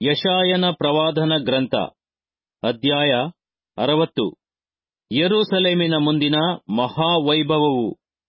ಯಶಾಯನ ಪ್ರವಾದನ ಗ್ರಂಥ ಅಧ್ಯಾಯ ಅರವತ್ತು ಯೆರೂಸಲೇಮಿನ ಮುಂದಿನ ಮಹಾವೈಭವವು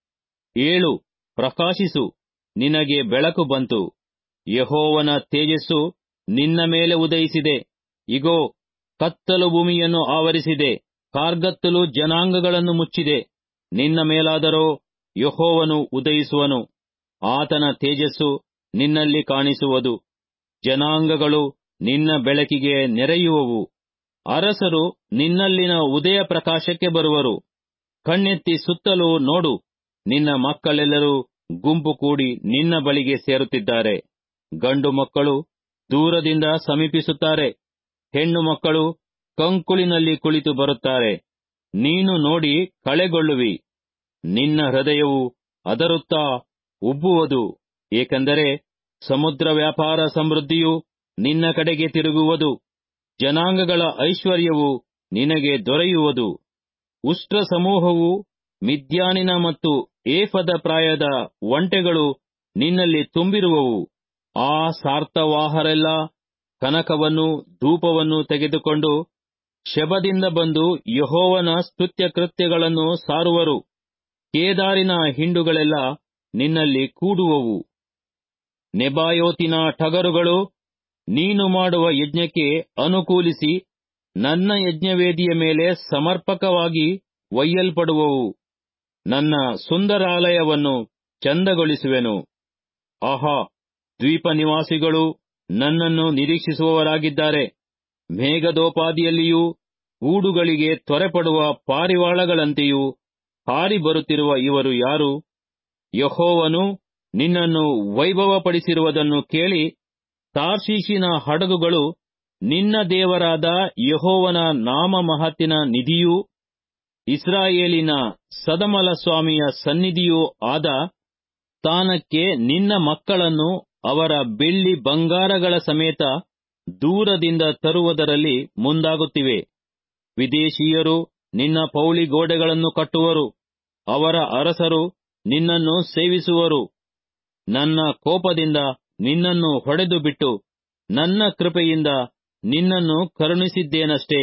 ಏಳು ಪ್ರಕಾಶಿಸು ನಿನಗೆ ಬೆಳಕು ಬಂತು ಯೆಹೋವನ ತೇಜಸ್ಸು ನಿನ್ನ ಮೇಲೆ ಉದಯಿಸಿದೆ ಇಗೋ ಕತ್ತಲು ಭೂಮಿಯನ್ನು ಆವರಿಸಿದೆ ಕಾರ್ಗತ್ತಲು ಜನಾಂಗಗಳನ್ನು ಮುಚ್ಚಿದೆ ನಿನ್ನ ಮೇಲಾದರೋ ಯೆಹೋವನು ಉದಯಿಸುವನು ಆತನ ತೇಜಸ್ಸು ನಿನ್ನಲ್ಲಿ ಕಾಣಿಸುವುದು ಜನಾಂಗಗಳು ನಿನ್ನ ಬೆಳಕಿಗೆ ನೆರೆಯುವವು ಅರಸರು ನಿನ್ನಲ್ಲಿನ ಉದಯ ಪ್ರಕಾಶಕ್ಕೆ ಬರುವರು ಕಣ್ಣೆತ್ತಿ ಸುತ್ತಲೂ ನೋಡು ನಿನ್ನ ಮಕ್ಕಳೆಲ್ಲರೂ ಗುಂಪು ಕೂಡಿ ನಿನ್ನ ಬಳಿಗೆ ಸೇರುತ್ತಿದ್ದಾರೆ ಗಂಡು ಮಕ್ಕಳು ದೂರದಿಂದ ಸಮೀಪಿಸುತ್ತಾರೆ ಹೆಣ್ಣು ಮಕ್ಕಳು ಕಂಕುಳಿನಲ್ಲಿ ಕುಳಿತು ಬರುತ್ತಾರೆ ನೀನು ನೋಡಿ ಕಳೆಗೊಳ್ಳುವಿ ನಿನ್ನ ಹೃದಯವು ಅದರುತ್ತಾ ಉಬ್ಬುವುದು ಏಕೆಂದರೆ ಸಮುದ್ರ ವ್ಯಾಪಾರ ಸಮೃದ್ಧಿಯು ನಿನ್ನ ಕಡೆಗೆ ತಿರುಗುವುದು ಜನಾಂಗಗಳ ಐಶ್ವರ್ಯವು ನಿನಗೆ ದೊರೆಯುವುದು ಉಷ್ಟ್ರ ಸಮೂಹವು ಮಿದ್ಯಾನಿನ ಮತ್ತು ಏಫದ ಪ್ರಾಯದ ಒಂಟೆಗಳು ನಿನ್ನಲ್ಲಿ ತುಂಬಿರುವವು ಆ ಸಾರ್ಥವಾಹರೆಲ್ಲ ಕನಕವನ್ನು ಧೂಪವನ್ನು ತೆಗೆದುಕೊಂಡು ಶಬದಿಂದ ಬಂದು ಯಹೋವನ ಸ್ತುತ್ಯ ಕೃತ್ಯಗಳನ್ನು ಸಾರುವರು ಕೇದಾರಿನ ಹಿಂಡುಗಳೆಲ್ಲ ನಿನ್ನಲ್ಲಿ ಕೂಡುವವು ನೆಬಾಯೋತಿನ ಟಗರುಗಳು ನೀನು ಮಾಡುವ ಯಜ್ಞಕ್ಕೆ ಅನುಕೂಲಿಸಿ ನನ್ನ ಯಜ್ಞವೇದಿಯ ಮೇಲೆ ಸಮರ್ಪಕವಾಗಿ ಒಯ್ಯಲ್ಪಡುವವು ನನ್ನ ಸುಂದರಾಲಯವನ್ನು ಚಂದಗೊಳಿಸುವೆನು ಆಹಾ ದ್ವೀಪ ನಿವಾಸಿಗಳು ನನ್ನನ್ನು ನಿರೀಕ್ಷಿಸುವವರಾಗಿದ್ದಾರೆ ಮೇಘದೋಪಾದಿಯಲ್ಲಿಯೂ ಗೂಡುಗಳಿಗೆ ತ್ವರೆಪಡುವ ಪಾರಿವಾಳಗಳಂತೆಯೂ ಹಾರಿ ಬರುತ್ತಿರುವ ಇವರು ಯಾರು ಯಹೋವನು ನಿನ್ನನ್ನು ವೈಭವಪಡಿಸಿರುವುದನ್ನು ಕೇಳಿ ತಾರ್ಷೀಷಿನ ಹಡಗುಗಳು ನಿನ್ನ ದೇವರಾದ ಯಹೋವನ ನಾಮ ಮಹತ್ತಿನ ನಿಧಿಯೂ ಇಸ್ರಾಯೇಲಿನ ಸದಮಲ ಸ್ವಾಮಿಯ ಸನ್ನಿಧಿಯೂ ಆದ ಸ್ಥಾನಕ್ಕೆ ನಿನ್ನ ಮಕ್ಕಳನ್ನು ಅವರ ಬೆಳ್ಳಿ ಬಂಗಾರಗಳ ಸಮೇತ ದೂರದಿಂದ ತರುವುದರಲ್ಲಿ ಮುಂದಾಗುತ್ತಿವೆ ವಿದೇಶೀಯರು ನಿನ್ನ ಪೌಳಿ ಗೋಡೆಗಳನ್ನು ಕಟ್ಟುವರು ಅವರ ಅರಸರು ನಿನ್ನನ್ನು ಸೇವಿಸುವರು ನನ್ನ ಕೋಪದಿಂದ ನಿನ್ನನ್ನು ಹೊಡೆದು ಬಿಟ್ಟು ನನ್ನ ಕೃಪೆಯಿಂದ ನಿನ್ನನ್ನು ಕರುಣಿಸಿದ್ದೇನಷ್ಟೇ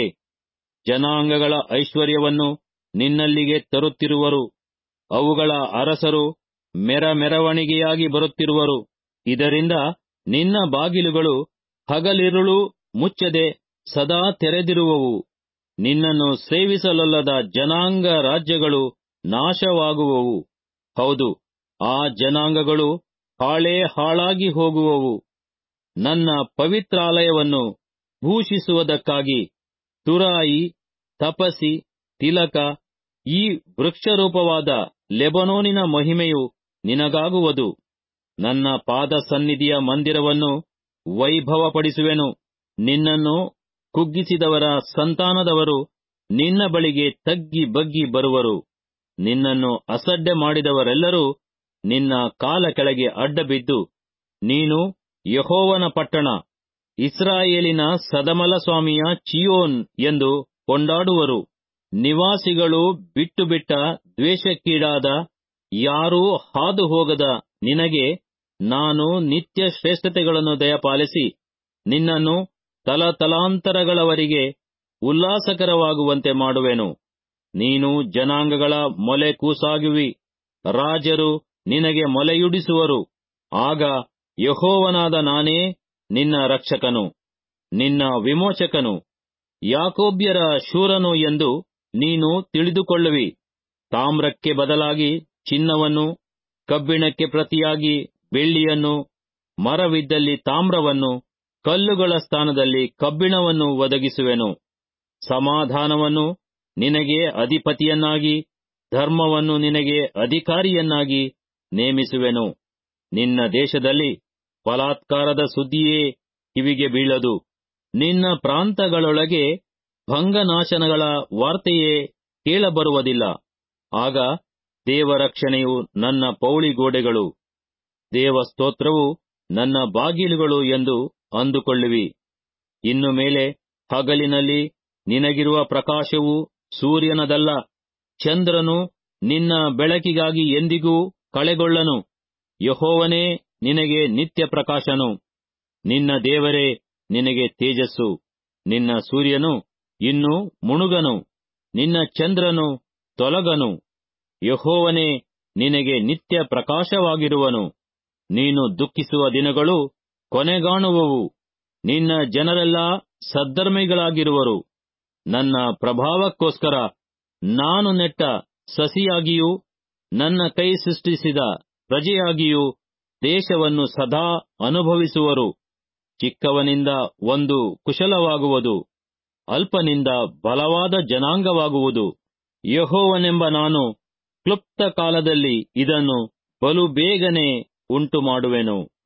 ಜನಾಂಗಗಳ ಐಶ್ವರ್ಯವನ್ನು ನಿನ್ನಲ್ಲಿಗೆ ತರುತ್ತಿರುವರು ಅವುಗಳ ಅರಸರು ಮೆರ ಮೆರವಣಿಗೆಯಾಗಿ ಬರುತ್ತಿರುವರು ಇದರಿಂದ ನಿನ್ನ ಬಾಗಿಲುಗಳು ಹಗಲಿರುಳು ಮುಚ್ಚದೆ ಸದಾ ತೆರೆದಿರುವವು ನಿನ್ನನ್ನು ಸೇವಿಸಲೊಲ್ಲದ ಜನಾಂಗ ರಾಜ್ಯಗಳು ನಾಶವಾಗುವವು ಹೌದು ಆ ಜನಾಂಗಗಳು ಹಾಳೇ ಹಾಳಾಗಿ ಹೋಗುವವು ನನ್ನ ಪವಿತ್ರಾಲಯವನ್ನು ಭೂಷಿಸುವುದಕ್ಕಾಗಿ ತುರಾಯಿ ತಪಸಿ ತಿಲಕ ಈ ವೃಕ್ಷರೂಪವಾದ ಲೆಬನೋನಿನ ಮಹಿಮೆಯು ನಿನಗಾಗುವುದು ನನ್ನ ಪಾದ ಸನ್ನಿಧಿಯ ಮಂದಿರವನ್ನು ವೈಭವಪಡಿಸುವೆನು ನಿನ್ನನ್ನು ಕುಗ್ಗಿಸಿದವರ ಸಂತಾನದವರು ನಿನ್ನ ಬಳಿಗೆ ತಗ್ಗಿ ಬಗ್ಗಿ ಬರುವರು ನಿನ್ನನ್ನು ಅಸಡ್ಡೆ ಮಾಡಿದವರೆಲ್ಲರೂ ನಿನ್ನ ಕಾಲ ಕೆಳಗೆ ಅಡ್ಡಬಿದ್ದು ನೀನು ಯಹೋವನ ಪಟ್ಟಣ ಇಸ್ರಾಯೇಲಿನ ಸದಮಲ ಸ್ವಾಮಿಯ ಚಿಯೋನ್ ಎಂದು ಕೊಂಡಾಡುವರು ನಿವಾಸಿಗಳು ಬಿಟ್ಟು ಬಿಟ್ಟ ದ್ವೇಷಕ್ಕೀಡಾದ ಯಾರೂ ಹಾದು ಹೋಗದ ನಿನಗೆ ನಾನು ನಿತ್ಯ ಶ್ರೇಷ್ಠತೆಗಳನ್ನು ದಯಪಾಲಿಸಿ ನಿನ್ನನ್ನು ತಲತಲಾಂತರಗಳವರೆಗೆ ಉಲ್ಲಾಸಕರವಾಗುವಂತೆ ಮಾಡುವೆನು ನೀನು ಜನಾಂಗಗಳ ಮೊಲೆ ಕೂಸಾಗುವಿ ರಾಜರು ನಿನಗೆ ಮೊಲೆಯುಡಿಸುವರು ಆಗ ಯಹೋವನಾದ ನಾನೇ ನಿನ್ನ ರಕ್ಷಕನು ನಿನ್ನ ವಿಮೋಚಕನು ಯಾಕೋಬ್ಯರ ಶೂರನು ಎಂದು ನೀನು ತಿಳಿದುಕೊಳ್ಳುವಿ ತಾಮ್ರಕ್ಕೆ ಬದಲಾಗಿ ಚಿನ್ನವನ್ನು ಕಬ್ಬಿಣಕ್ಕೆ ಪ್ರತಿಯಾಗಿ ಬೆಳ್ಳಿಯನ್ನು ಮರವಿದ್ದಲ್ಲಿ ತಾಮ್ರವನ್ನು ಕಲ್ಲುಗಳ ಸ್ಥಾನದಲ್ಲಿ ಕಬ್ಬಿಣವನ್ನು ಒದಗಿಸುವೆನು ಸಮಾಧಾನವನ್ನು ನಿನಗೆ ಅಧಿಪತಿಯನ್ನಾಗಿ ಧರ್ಮವನ್ನು ನಿನಗೆ ಅಧಿಕಾರಿಯನ್ನಾಗಿ ನೇಮಿಸುವೆನು ನಿನ್ನ ದೇಶದಲ್ಲಿ ಬಲಾತ್ಕಾರದ ಸುದ್ದಿಯೇ ಕಿವಿಗೆ ಬೀಳದು ನಿನ್ನ ಪ್ರಾಂತಗಳೊಳಗೆ ಭಂಗನಾಶನಗಳ ವಾರ್ತೆಯೇ ಕೇಳಬರುವುದಿಲ್ಲ ಆಗ ದೇವರಕ್ಷಣೆಯು ನನ್ನ ಪೌಳಿಗೋಡೆಗಳು ದೇವಸ್ತೋತ್ರವು ನನ್ನ ಬಾಗಿಲುಗಳು ಎಂದು ಅಂದುಕೊಳ್ಳುವಿ ಇನ್ನು ಮೇಲೆ ಹಗಲಿನಲ್ಲಿ ನಿನಗಿರುವ ಪ್ರಕಾಶವು ಸೂರ್ಯನದಲ್ಲ ಚಂದ್ರನು ನಿನ್ನ ಬೆಳಕಿಗಾಗಿ ಎಂದಿಗೂ ಕಳೆಗೊಳ್ಳನು ಯಹೋವನೇ ನಿನಗೆ ನಿತ್ಯ ಪ್ರಕಾಶನು ನಿನ್ನ ದೇವರೇ ನಿನಗೆ ತೇಜಸ್ಸು ನಿನ್ನ ಸೂರ್ಯನು ಇನ್ನು ಮುಣುಗನು ನಿನ್ನ ಚಂದ್ರನು ತೊಲಗನು ಯಹೋವನೇ ನಿನಗೆ ನಿತ್ಯ ಪ್ರಕಾಶವಾಗಿರುವನು ನೀನು ದುಃಖಿಸುವ ದಿನಗಳು ಕೊನೆಗಾಣುವವು ನಿನ್ನ ಜನರೆಲ್ಲ ಸದ್ಧರ್ಮಿಗಳಾಗಿರುವರು ನನ್ನ ಪ್ರಭಾವಕ್ಕೋಸ್ಕರ ನಾನು ನೆಟ್ಟ ಸಸಿಯಾಗಿಯೂ ನನ್ನ ಕೈ ಸೃಷ್ಟಿಸಿದ ಪ್ರಜೆಯಾಗಿಯೂ ದೇಶವನ್ನು ಸದಾ ಅನುಭವಿಸುವರು ಚಿಕ್ಕವನಿಂದ ಒಂದು ಕುಶಲವಾಗುವುದು ಅಲ್ಪನಿಂದ ಬಲವಾದ ಜನಾಂಗವಾಗುವುದು ಯಹೋವನೆಂಬ ನಾನು ಕ್ಲುಪ್ತ ಕಾಲದಲ್ಲಿ ಇದನ್ನು ಬಲು ಬೇಗನೆ ಉಂಟು ಮಾಡುವೆನು